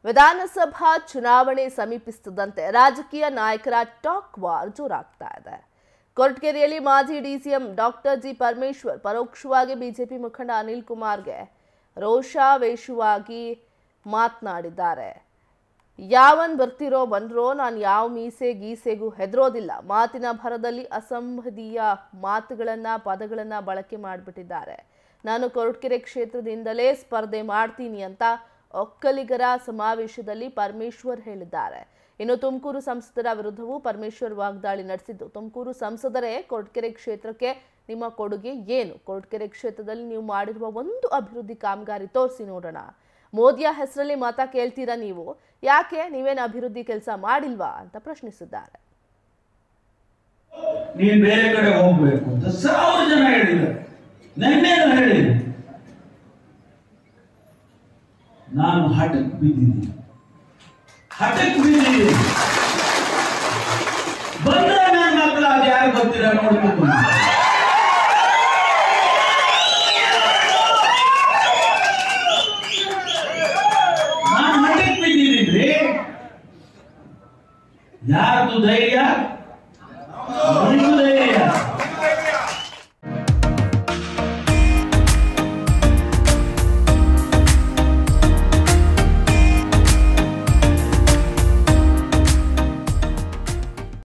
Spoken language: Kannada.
ವಿಧಾನಸಭಾ ಚುನಾವಣೆ ಸಮೀಪಿಸುತ್ತಿದ್ದಂತೆ ರಾಜಕೀಯ ನಾಯಕರ ಟಾಕ್ ವಾರ್ ಜೋರಾಗ್ತಾ ಇದೆ ಕೊರಟಗೆರೆಯಲ್ಲಿ ಮಾಜಿ ಡಿಸಿಎಂ ಡಾಕ್ಟರ್ ಜಿ ಪರಮೇಶ್ವರ್ ಪರೋಕ್ಷವಾಗಿ ಬಿಜೆಪಿ ಮುಖಂಡ ಅನಿಲ್ ಕುಮಾರ್ಗೆ ರೋಷಾವೇಶವಾಗಿ ಮಾತನಾಡಿದ್ದಾರೆ ಯಾವನ್ ಬರ್ತಿರೋ ಬಂದ್ರೋ ನಾನು ಯಾವ ಮೀಸೆ ಗೀಸೆಗೂ ಹೆದರೋದಿಲ್ಲ ಮಾತಿನ ಭರದಲ್ಲಿ ಅಸಂಬಂಧೀಯ ಮಾತುಗಳನ್ನ ಪದಗಳನ್ನ ಬಳಕೆ ಮಾಡಿಬಿಟ್ಟಿದ್ದಾರೆ ನಾನು ಕೊರಟಗೆರೆ ಕ್ಷೇತ್ರದಿಂದಲೇ ಸ್ಪರ್ಧೆ ಮಾಡ್ತೀನಿ ಅಂತ ಒಕ್ಕಲಿಗರ ಸಮಾವೇಶದಲ್ಲಿ ಪರಮೇಶ್ವರ್ ಹೇಳಿದ್ದಾರೆ ಇನ್ನು ತುಮಕೂರು ಸಂಸದರ ವಿರುದ್ಧವೂ ಪರಮೇಶ್ವರ್ ವಾಗ್ದಾಳಿ ನಡೆಸಿದ್ದು ತುಮಕೂರು ಸಂಸದರೇ ಕೊರಟಗೆರೆ ಕ್ಷೇತ್ರಕ್ಕೆ ನಿಮ್ಮ ಕೊಡುಗೆ ಏನು ಕೊರಟಗೆರೆ ಕ್ಷೇತ್ರದಲ್ಲಿ ನೀವು ಮಾಡಿರುವ ಒಂದು ಅಭಿವೃದ್ಧಿ ಕಾಮಗಾರಿ ತೋರಿಸಿ ನೋಡೋಣ ಮೋದಿಯ ಹೆಸರಲ್ಲಿ ಮತ ಕೇಳ್ತೀರಾ ನೀವು ಯಾಕೆ ನೀವೇನು ಅಭಿವೃದ್ಧಿ ಕೆಲಸ ಮಾಡಿಲ್ವಾ ಅಂತ ಪ್ರಶ್ನಿಸಿದ್ದಾರೆ ನೀನ್ ಬೇರೆ ಕಡೆ ಹೋಗ್ಬೇಕು ಅಂತ ಸಾವಿರ ಜನ ಹೇಳಿದ್ದಾರೆ ನೆನ್ನೆನೂ ಹೇಳಿ ನಾನು ಹಠಕ್ಕೆ ಬಿದ್ದಿದ್ದೀನಿ ಹಠಕ್ಕೆ ಬಿದ್ದಿದ್ದೀನಿ ಬಂದ್ರೆ ನನ್ನ ಮಕ್ಕಳು ಅದು ಯಾರು ಗೊತ್ತಿಲ್ಲ ನೋಡ್ಕೊಂಡು ನಾನು ಹಠಕ್ಕೆ ಬಿದ್ದಿದ್ದೀನಿ ಯಾರ್ದು ಧೈರ್ಯ ನಿಮ್ದು ಧೈರ್ಯ